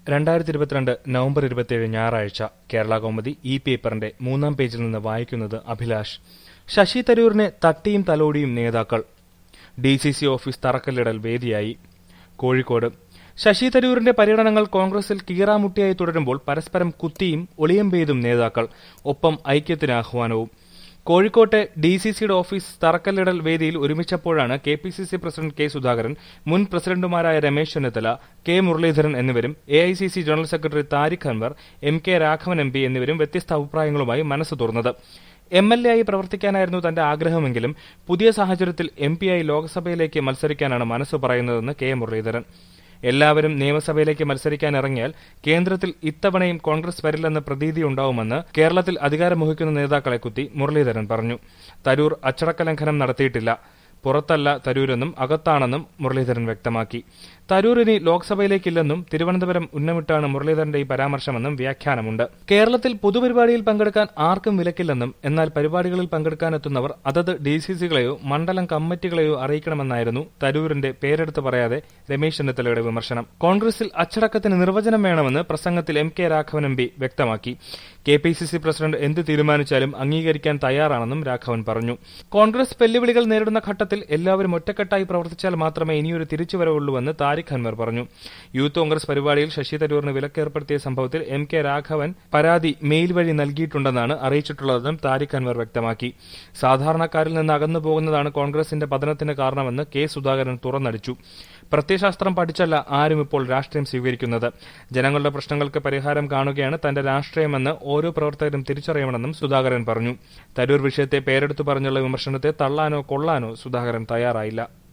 രണ്ടായിരത്തി ഇരുപത്തിരണ്ട് നവംബർ ഇരുപത്തിയേഴ് ഞായറാഴ്ച കേരള കൗമുദി ഈ പേപ്പറിന്റെ മൂന്നാം പേജിൽ നിന്ന് വായിക്കുന്നത് അഭിലാഷ് ശശി തരൂരിനെ തട്ടിയും തലോടിയും നേതാക്കൾ ഡി സി സി ഓഫീസ് തറക്കല്ലിടൽ വേദിയായി കോഴിക്കോട് ശശി തരൂരിന്റെ പര്യടനങ്ങൾ കോൺഗ്രസിൽ കീറാമുട്ടിയായി തുടരുമ്പോൾ പരസ്പരം കുത്തിയും ഒളിയം പെയ്തും നേതാക്കൾ ഒപ്പം ഐക്യത്തിന് ആഹ്വാനവും കോഴിക്കോട്ടെ ഡി സി സിയുടെ ഓഫീസ് തറക്കല്ലിടൽ വേദിയിൽ ഒരുമിച്ചപ്പോഴാണ് K P C C president K Sudhakaran മുൻ പ്രസിഡന്റുമാരായ രമേശ് ചെന്നിത്തല കെ മുരളീധരൻ എന്നിവരും A I C C general secretary Tariq Anwar M K Raghavan M P എന്നിവരും വ്യത്യസ്ത അഭിപ്രായങ്ങളുമായി മനസ്സ് തുറന്നത് എം എൽ എ ആയി പ്രവർത്തിക്കാനായിരുന്നു തന്റെ ആഗ്രഹമെങ്കിലും പുതിയ സാഹചര്യത്തിൽ എം പി ആയി ലോക്സഭയിലേക്ക് മത്സരിക്കാനാണ് മനസ്സ് പറയുന്നതെന്ന് കെ മുരളീധരൻ എല്ലാവരും നിയമസഭയിലേക്ക് മത്സരിക്കാൻ ഇറങ്ങിയാൽ കേന്ദ്രത്തിൽ ഇത്തവണയും കോൺഗ്രസ് വരില്ലെന്ന പ്രതീതിയുണ്ടാവുമെന്ന് കേരളത്തിൽ അധികാരം വഹിക്കുന്ന നേതാക്കളെ കുത്തി മുരളീധരൻ പറഞ്ഞു തരൂർ അച്ചടക്ക ലംഘനം നടത്തിയിട്ടില്ല പുറത്തല്ല തരൂരെന്നും അകത്താണെന്നും മുരളീധരൻ വ്യക്തമാക്കി തരൂർ ഇനി ലോക്സഭയിലേക്കില്ലെന്നും തിരുവനന്തപുരം ഉന്നമിട്ടാണ് മുരളീധരന്റെ ഈ പരാമർശമെന്നും വ്യാഖ്യാനമുണ്ട് കേരളത്തിൽ പൊതുപരിപാടിയിൽ പങ്കെടുക്കാൻ ആർക്കും വിലക്കില്ലെന്നും എന്നാൽ പരിപാടികളിൽ പങ്കെടുക്കാനെത്തുന്നവർ അതത് ഡി സി സികളെയോ മണ്ഡലം കമ്മിറ്റികളെയോ അറിയിക്കണമെന്നായിരുന്നു തരൂരിന്റെ പേരെടുത്ത് പറയാതെ രമേശ് ചെന്നിത്തലയുടെ വിമർശനം കോൺഗ്രസിൽ അച്ചടക്കത്തിന് നിർവചനം വേണമെന്ന് പ്രസംഗത്തിൽ M K Raghavan M P വ്യക്തമാക്കി K P C C president എന്ത് തീരുമാനിച്ചാലും അംഗീകരിക്കാൻ തയ്യാറാണെന്നും രാഘവൻ പറഞ്ഞു കോൺഗ്രസ് വെല്ലുവിളികൾ നേരിടുന്ന ഘട്ടത്തിൽ എല്ലാവരും ഒറ്റക്കെട്ടായി പ്രവർത്തിച്ചാൽ മാത്രമേ ഇനിയൊരു തിരിച്ചുവരവുള്ളൂവെന്ന് താരിഖ് അൻവർ പറഞ്ഞു യൂത്ത് കോൺഗ്രസ് പരിപാടിയിൽ ശശി തരൂറിന് വിലക്കേർപ്പെടുത്തിയ സംഭവത്തിൽ എം കെ രാഘവൻ പരാതി മെയിൽ വഴി നൽകിയിട്ടുണ്ടെന്നാണ് അറിയിച്ചിട്ടുള്ളതെന്നും താരിഖ് അൻവർ വ്യക്തമാക്കി സാധാരണക്കാരിൽ നിന്ന് അകന്നു പോകുന്നതാണ് കോൺഗ്രസിന്റെ പതനത്തിന് കാരണമെന്ന് കെ സുധാകരൻ തുറന്നടിച്ചു പ്രത്യയശാസ്ത്രം പഠിച്ചല്ല ആരും ഇപ്പോൾ രാഷ്ട്രീയം സ്വീകരിക്കുന്നത് ജനങ്ങളുടെ പ്രശ്നങ്ങൾക്ക് പരിഹാരം കാണുകയാണ് തന്റെ രാഷ്ട്രീയമെന്ന് ഓരോ പ്രവർത്തകരും തിരിച്ചറിയണമെന്നും സുധാകരൻ പറഞ്ഞു തരൂർ വിഷയത്തെ പേരെടുത്തു പറഞ്ഞുള്ള വിമർശനത്തെ തള്ളാനോ കൊള്ളാനോ സുധാകരൻ തയ്യാറായില്ല